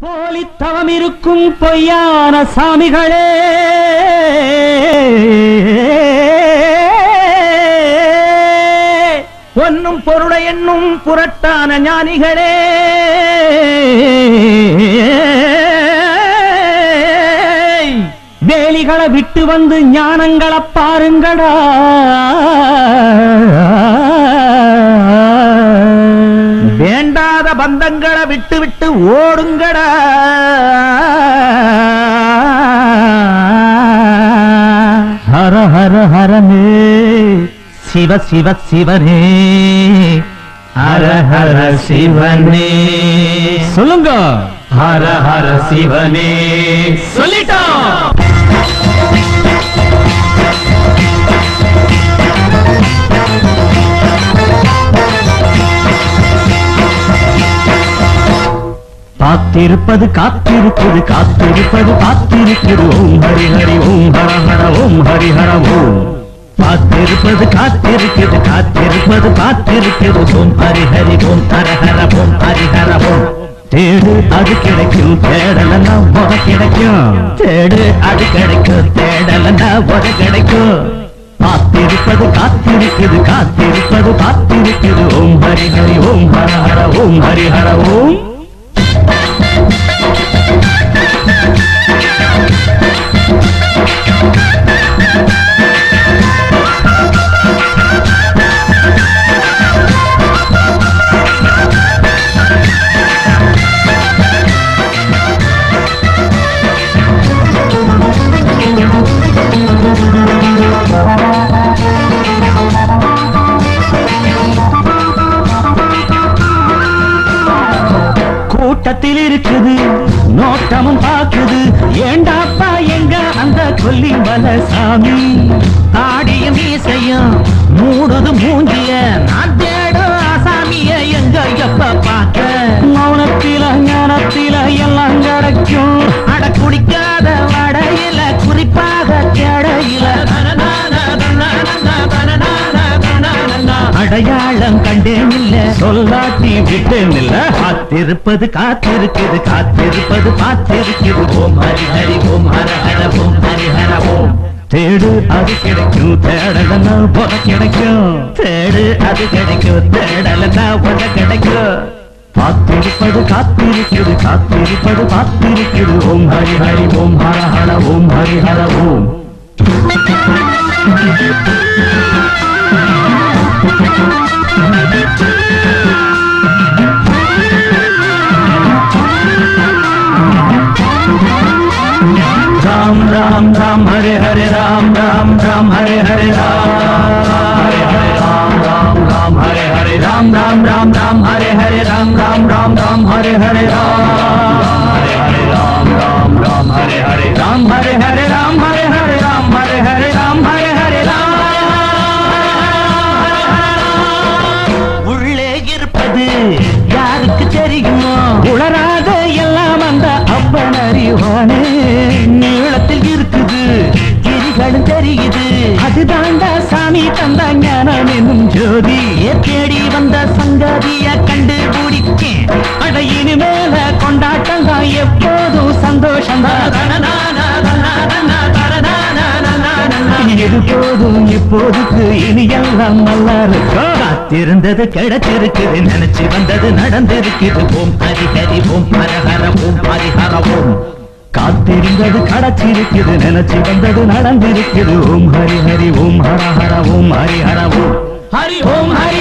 போலித்தவம் இருக்கும் பொய்யான சாமிகளே பொன்னும் பொருளை என்னும் புரட்டான ஞானிகளே வேலிகளை விட்டு வந்து ஞானங்களை பாருங்கடா வேண்டாத பந்தங்களை விட்டு விட்டு ஓடுங்கடா ஹர ஹர ஹரமே சிவ சிவ சிவனே ஹர ஹர சிவனே சொல்லுங்க ஹர ஹர சிவனே சொல்லிட்டோம் காத்திருப்பது காத்திருப்பது காத்திருப்பது காத்திருப்பது ஓம் ஹரி ஹரி ஓம் ஹர ஹர ஓம் ஹரி ஹர ஓம் காத்திருப்பது காத்திருக்கிறது காத்திருப்பது காத்திருக்கிறது ஓம் ஹரி ஹரி ஓம் ஹர ஹர ஓம் ஹரி ஹர ஓம் தேடு அது கிடைக்கும் தேடலன்னா உத கிடைக்கும் தேடு அது கிடைக்கும் தேடலன்னா உத கிடைக்கும் காத்திருப்பது காத்திருக்குது காத்திருப்பது காத்திருக்குது ஓம் ஹரி ஹரி ஓம் ஹர ஹர ஓம் ஹரி ஹர ஓம் கூட்டத்தில் இருக்குது நோட்டமும் பாக்குது ஏண்டாப்பா எங்க அந்த கொல்லி சாமி தாடியும் மீசையும் மூடுது மூஞ்சிய நான் தேடும் ஆசாமிய எங்க எப்ப பார்க்க மௌனத்தில ஞானத்தில எல்லாம் கிடைக்கும் அட குடிக்காத வடையில குறிப்பாக தேடையில அடையாளம் கண்டேன் இல்ல சொல்லாட்டி விட்டேன் இல்ல காத்திருப்பது காத்திருக்குது காத்திருப்பது பார்த்திருக்குது ஓம் ஹரி ஹரி ஓம் ஹர ஹர ஓம் ஹரி ஹர ஓம் தேடு அது கிடைக்கும் தேடலன்னா உத கிடைக்கும் தேடு அது கிடைக்கும் தேடலன்னா உத கிடைக்கும் காத்திருப்பது காத்திருக்குது காத்திருப்பது பார்த்திருக்குது ஓம் ஹரி ஹரி ஓம் ஹர ஹர ஓம் ஹரி ஹர ஓம் राम राम राम हरे हरे राम राम राम हरे हरे राम हरे हरे राम राम राम हरे हरे राम राम राम राम हरे हरे राम राम राम राम हरे हरे राम हरे हरे राम राम राम हरे हरे राम हरे हरे राम हरे हरे राम हरे हरे राम हरे हरे राम உள்ளே இருப்பது யாருக்கு தெரியுமோ உளராத எல்லாம் அந்த அப்பன் அறிவானே நீளத்தில் இருக்குது கிரிகளும் தெரியுது அதுதாண்டா சாமி தந்த ஞானம் என்னும் ஜோதி தேடி வந்த சங்கதிய கண்டு பிடிக்கேன் அட இனிமேல கொண்டாட்டம் தான் எப்போதும் சந்தோஷம் இது போதும் இப்போதுக்கு இனி எல்லாம் நல்லா இருக்கும் காத்திருந்தது கிடைச்சிருக்குது நினைச்சு வந்தது நடந்திருக்குது ஓம் ஹரி ஹரி ஓம் ஹர ஹர ஓம் ஹரி ஹர ஓம் காத்திருந்தது கிடைச்சிருக்குது நினைச்சு வந்தது நடந்திருக்குது ஓம் ஹரி ஹரி ஓம் ஹர ஹர ஓம் ஹரி ஹர ஓம் ஹரி ஓம் ஹரி